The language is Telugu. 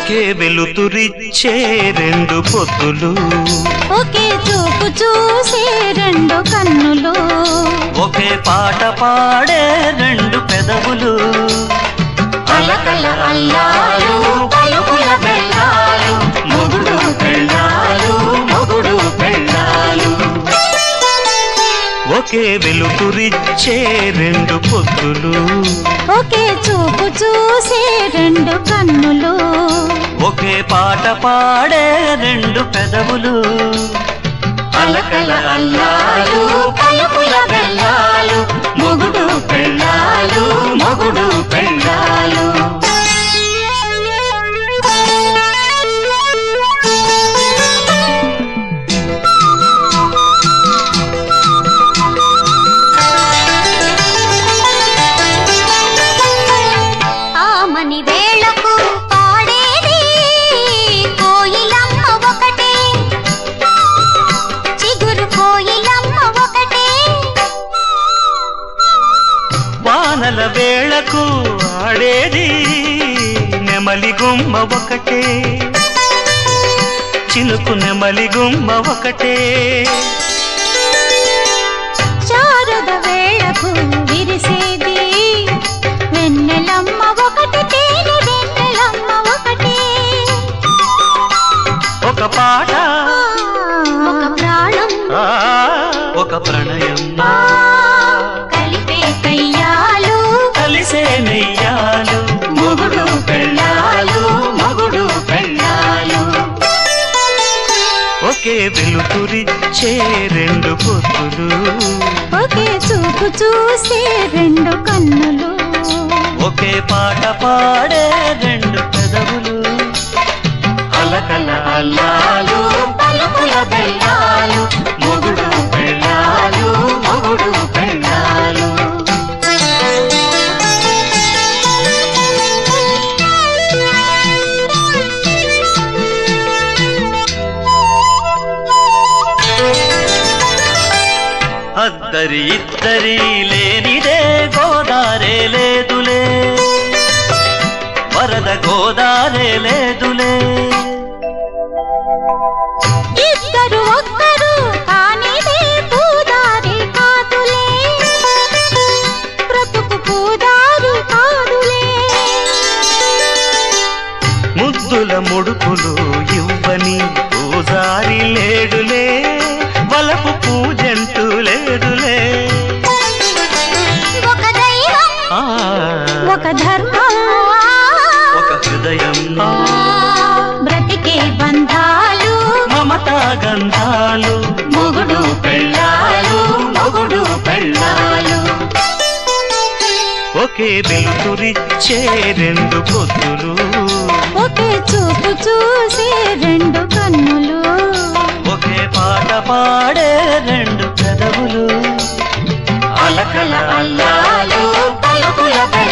ఒకే వెలుతురిచ్చే రెండు పొద్దులు ఒకే చూపు చూసే రెండు కన్నులు ఒకే పాట పాడే రెండు పెదవులు అలకల అల్లాలు పలుకుల బెల్లాలు మొగుడు పెళ్ళాలు మొగుడు పెళ్ళాలు ఒకే వెలుతురిచ్చే రెండు పొద్దులు ఒకే చూపు చూసే రెండు కన్నులు ఒకే పాట పాడే రెండు పెదవులు అలకల అల్లాలు పలుకుల బెల్లాలు మొగుడు పెళ్ళాలు మొగుడు పెళ్ళాలు ఆమని వేళకు పాడేది కోయిలమ్మ ఒకటే చిగురు కోయిలమ్మ ఒకటే వానల వేళకు ఆడేది నెమలి గుమ్మ ఒకటే చినుకు నెమలి గుమ్మ ఒకటే శారద వేళకు విరిసేది వెన్నెలమ్మ ఒకటి తేనె వెన్నెలమ్మ ఒకటే ఒక పాట ఒక ప్రాణం ఆ, ఒక ప్రణయం కలిపే కయ్యాలు కలిసే నెయ్యాలు మొగుడు పెళ్ళాలు మొగుడు పెళ్ళాలు ఒకే వెలుతురిచ్చే రెండు పొత్తులు ఒకే చూపు చూసే రెండు కన్నులు ఒకే పాట పాడే రెండు పెదవులు అలకల అల్లాలు పలుకుల బెల్లాలు మొగుడు పెళ్ళాలు మొగుడు పెళ్ళాలు అద్దరి ఇద్దరి లేనిదే గోదారే లేదులే వరద గోదారే లేదులే ఇద్దరు ఒక్కరు కానిదే పూదారి కాదులే బ్రతుకు పూదారి కాదులే ముద్దుల ముడుపులు ఇవ్వని పూజారి లేడులే వలపు పూజంటూ లేదులే ఒక దైవం ఆ, ఒక ధర్మం ఒక హృదయం బ్రతికే బంధాలు మమతా గంధాలు మొగుడు పెళ్ళాలు మొగుడు పెళ్ళాలు ఒకే వెలుతురిచ్చే రెండు పొద్దులు ఒకే చూపు చూసే రెండు కన్నులు ఒకే పాట పాడే రెండు పెదవులు అలకల అల్లాలు పలుకుల